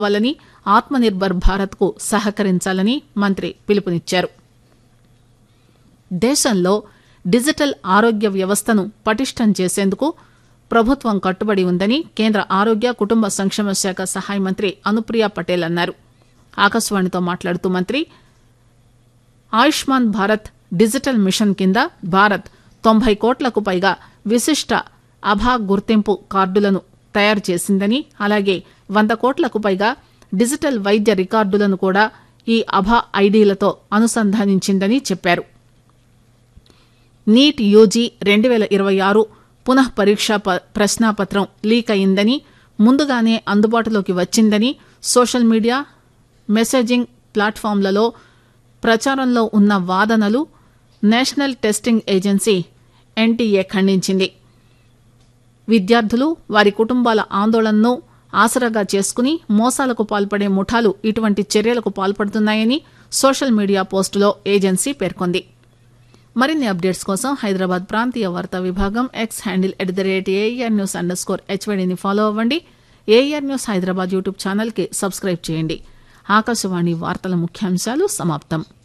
కావాలని ఆత్మనిర్భర్ భారత్ కు సహకరించాలని మంత్రి పిలుపునిచ్చారు దేశంలో డిజిటల్ ఆరోగ్య వ్యవస్థను పటిష్టం చేసేందుకు ప్రభుత్వం కట్టుబడి ఉందని కేంద్ర ఆరోగ్య కుటుంబ సంక్షేమ శాఖ సహాయ మంత్రి అనుప్రియ పటేల్ అన్నారు ఆకాశవాణితో మాట్లాడుతూ మంత్రి ఆయుష్మాన్ భారత్ డిజిటల్ మిషన్ కింద భారత్ తొంభై కోట్లకు పైగా విశిష్ట అభా గుర్తింపు కార్డులను తయారు చేసిందని అలాగే వంద కోట్లకు పైగా డిజిటల్ వైద్య రికార్డులను కూడా ఈ అభా ఐడీలతో అనుసంధానించిందని చెప్పారు నీట్ యూజీ రెండు వేల ఇరవై ఆరు పునః పరీక్షా ప- ప్రశ్నాపత్రం లీక్ అయిందని ముందుగానే అందుబాటులోకి వచ్చిందని సోషల్ మీడియా మెసేజింగ్ ప్లాట్ఫామ్లలో ప్రచారంలో ఉన్న వాదనలు నేషనల్ టెస్టింగ్ ఏజెన్సీ ఎన్టీఏ ఖండించింది విద్యార్థులు వారి కుటుంబాల ఆందోళనను ఆసరాగా చేసుకుని మోసాలకు పాల్పడే ముఠాలు ఇటువంటి చర్యలకు పాల్పడుతున్నాయని సోషల్ మీడియా పోస్టులో ఏజెన్సీ పేర్కొంది మరిన్ని అప్డేట్స్ కోసం హైదరాబాద్ ప్రాంతీయ వార్తా విభాగం X handle at the rate AR news underscore హెచ్వైడీని ఫాలో అవ్వండి ఏఆర్ న్యూస్ హైదరాబాద్ యూట్యూబ్ ఛానల్కి సబ్స్క్రైబ్ చేయండి ఆకాశవాణి వార్తల ముఖ్యాంశాలు సమాప్తం